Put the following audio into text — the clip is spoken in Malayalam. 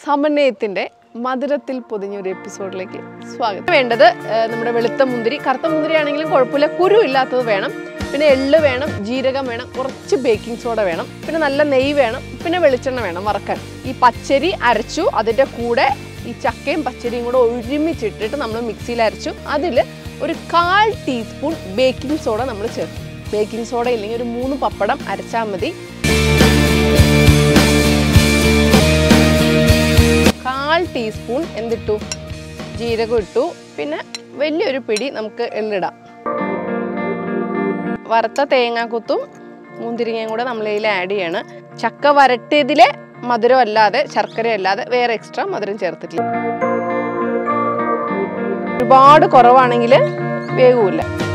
സമന്വയത്തിന്റെ മധുരത്തിൽ പൊതിഞ്ഞൊരു എപ്പിസോഡിലേക്ക് സ്വാഗതം വേണ്ടത് ആ, നമ്മുടെ വെളുത്ത മുന്തിരി കറുത്ത മുന്തിരി ആണെങ്കിലും കുഴപ്പമില്ല കുരു ഇല്ലാത്തത് വേണം പിന്നെ എള്ള് വേണം ജീരകം വേണം കുറച്ച് ബേക്കിംഗ് സോഡ വേണം പിന്നെ നല്ല നെയ്യ് വേണം പിന്നെ വെളിച്ചെണ്ണ വേണം വറക്കാൻ ഈ പച്ചരി അരച്ചു അതിൻ്റെ കൂടെ ഈ ചക്കയും പച്ചരിയും കൂടെ ഒരുമിച്ചിട്ടിട്ട് നമ്മൾ മിക്സിയിൽ അരച്ചു അതിൽ ഒരു കാൽ ടീസ്പൂൺ ബേക്കിംഗ് സോഡ നമ്മൾ ചേർക്കും ബേക്കിംഗ് സോഡ ഇല്ലെങ്കിൽ ഒരു മൂന്ന് പപ്പടം അരച്ചാൽ മതി കാൽ ടീസ്പൂൺ എന്തിട്ടു ജീരകം ഇട്ടു പിന്നെ വലിയൊരു പിടി നമുക്ക് എള്ളിടാം വറുത്ത തേങ്ങാക്കൊത്തും മുന്തിരിങ്ങയും കൂടെ നമ്മൾ ഇതിൽ ആഡ് ചെയ്യാണ് ചക്ക വരട്ടിയതിലെ മധുരം അല്ലാതെ ശർക്കര അല്ലാതെ വേറെ എക്സ്ട്രാ മധുരം ചേർത്തിട്ടില്ല ഒരുപാട് കുറവാണെങ്കിൽ വേഗമില്ല